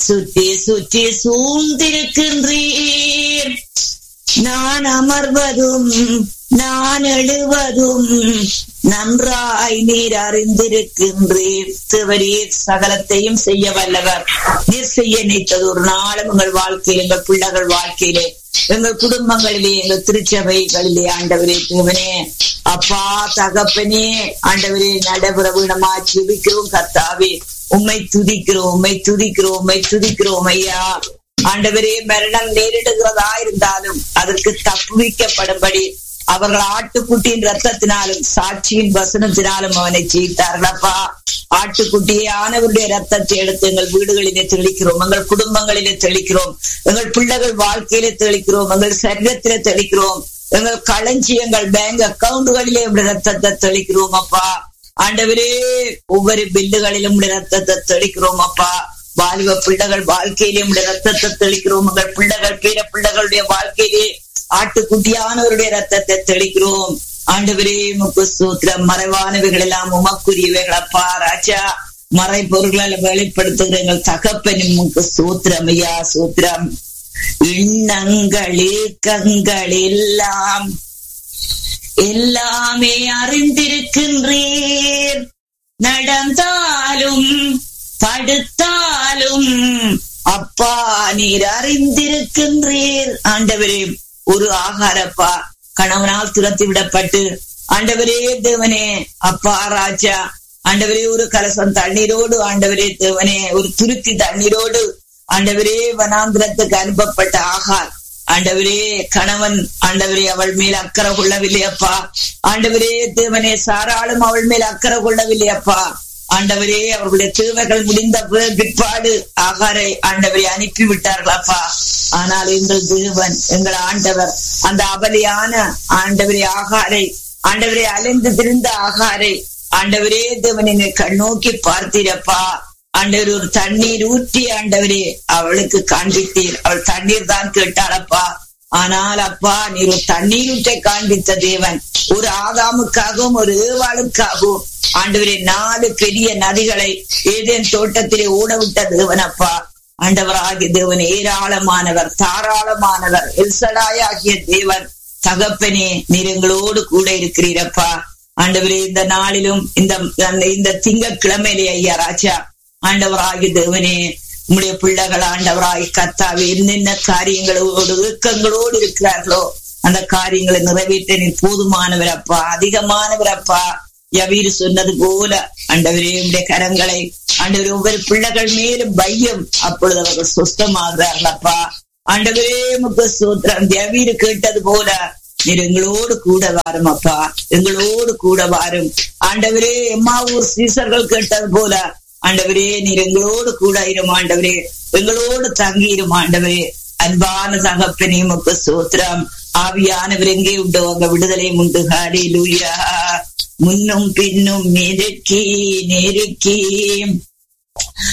சுற்றி சுற்றி சூழ்ந்திருக்கின்றீர் நான் அமர்வதும் நான் எழுவதும் நன்றாய் நீர் அறிந்திருக்கின்றீர் தேவரீர் சகலத்தையும் செய்ய வல்லவர் நீர் செய்ய நினைத்தது ஒரு நாளும் எங்கள் வாழ்க்கையில் எங்கள் பிள்ளைகள் வாழ்க்கையிலே எங்கள் குடும்பங்களிலே எங்கள் திருச்சபைகளிலே ஆண்டவரே தேவனே அப்பா தகப்பனே ஆண்டவரே நடைபெற வீணமா ஜெபிக்கிறோம் கர்த்தாவே உம்மை துதிக்கிறோம் உம்மை துதிக்கிறோம் உம்மை துதிக்கிறோம் ஐயா ஆண்டவரே மரணம் நேரிடுகிறதா இருந்தாலும் அதற்கு தப்புவிக்கப்படும்படி அவர்கள் ஆட்டுக்குட்டியின் ரத்தத்தினாலும் சாட்சியின் வசனத்தினாலும் அவனை ஜெயித்தார்களப்பா ஆட்டுக்குட்டியானவருடைய ரத்தத்தை எடுத்து எங்கள் வீடுகளிலே தெளிக்கிறோம் எங்கள் குடும்பங்களிலே தெளிக்கிறோம் எங்கள் பிள்ளைகள் வாழ்க்கையிலே தெளிக்கிறோம் எங்கள் சரீரத்திலே தெளிக்கிறோம் எங்கள் களஞ்சியங்கள் பேங்க் அக்கவுண்டுகளிலே உடைய ரத்தத்தை தெளிக்கிறோம் அப்பா ஆண்டவரே ஒவ்வொரு பில்லுகளிலும் உடைய ரத்தத்தை தெளிக்கிறோம் அப்பா வாலிப பிள்ளைகள் வாழ்க்கையிலே உடைய ரத்தத்தை தெளிக்கிறோம் உங்கள் பிள்ளைகள் பேர பிள்ளைகளுடைய வாழ்க்கையிலே ஆட்டுக்குட்டியானவருடைய ரத்தத்தை தெளிக்கிறோம் ஆண்டவரே முக்கு சூத்திரம் மறைவானவைகள் எல்லாம் உமக்குரியவைகள் அப்பா ராஜா மறை பொருள்களை வெளிப்படுத்துகிற எங்கள் தகப்பனும் முக்கு சூத்திரம் ஐயா சூத்திரம் எண்ணங்கள் ஏக்கங்கள் எல்லாம் எல்லாமே அறிந்திருக்கின்றீர் நடந்தாலும் படுத்தாலும் அப்பா நீர் அறிந்திருக்கின்றீர் ஆண்டவரே ஒரு ஆகாரப்பா கணவனால் துரத்தி விடப்பட்டு ஆண்டவரே தேவனே அப்பா ராஜா ஆண்டவரே ஒரு கலசம் தண்ணீரோடு ஆண்டவரே தேவனே ஒரு துருத்தி தண்ணீரோடு ஆண்டவரே வனாந்திரத்துக்கு அனுப்பப்பட்ட ஆகார் ஆண்டவரே கணவன் ஆண்டவரே அவள் மேல் அக்கறை கொள்ளவில்லை அப்பா ஆண்டவரே தேவனே சாராளும் அவள் மேல் அக்கறை கொள்ளவில்லை அப்பா ஆண்டவரே அவர்களுடைய தேவைகள் முடிந்த பிற்பாடு ஆகாரை ஆண்டவரை அனுப்பி விட்டார்களப்பா ஆனால் எங்கள் தேவன் எங்கள் ஆண்டவர் அந்த அபலியான ஆண்டவரே ஆகாரை ஆண்டவரே அலைந்து திரிந்த ஆகாரை ஆண்டவரே தேவனை கண்ணோக்கி பார்த்தீரப்பா ஆண்டவர் ஒரு தண்ணீர் ஊற்றி ஆண்டவரே அவளுக்கு காண்பித்தீர் அவள் தண்ணீர் தான் கேட்டாளப்பா ஆனால் அப்பா நீர் ஒரு தண்ணீர் ஊற்றை காண்பித்த தேவன் ஒரு ஆதாமுக்காகவும் ஒரு ஏவாளுக்காகவும் ஆண்டவரே நாலு பெரிய நதிகளை ஏதேன் தோட்டத்திலே ஓட விட்ட தேவன் அப்பா ஆண்டவராகிய தேவன் ஏராளமானவர் தாராளமானவர் எல்சலாய் ஆகிய தேவன் தகப்பனே நீர் எங்களோடு கூட இருக்கிறீரப்பா ஆண்டவரே இந்த நாளிலும் இந்த இந்த திங்கட்கிழமையிலே ஐயா ராஜா ஆண்டவராகிய தேவனே உம்முடைய பிள்ளைகள் ஆண்டவராய் கத்தாவே என்னென்ன காரியங்களோடு இயக்கங்களோடு இருக்கிறார்களோ அந்த காரியங்களை நிறைவேற்ற நீ போதுமானவர் அப்பா அதிகமானவர் அப்பா யவீர் சொன்னது போல ஆண்டவரே உடைய கரங்களை ஆண்டவரே ஒவ்வொரு பிள்ளைகள் மேலும் பையம் அப்பொழுது அவர்கள் சுஸ்தமாகிறார்கள் அப்பா ஆண்டவரே முக சூத்திரம் யவீர் கேட்டது போல நீர் எங்களோடு கூட வாரும் அப்பா எங்களோடு கூட வாரும் ஆண்டவரே எம்மாவூர் சீசர்கள் கேட்டது போல ஆண்டவரே நீர் எங்களோடு கூட இரும் ஆண்டவரே எங்களோடு தங்கியிரும் ஆண்டவரே அன்பான தகப்பனே முக்கு சூத்திரம் ஆவியானவர் எங்கே உண்டோ அங்க விடுதலையும் உண்டு ஹாடி லூயா முன்னும் பின்னும் நெருக்கி நெருக்கி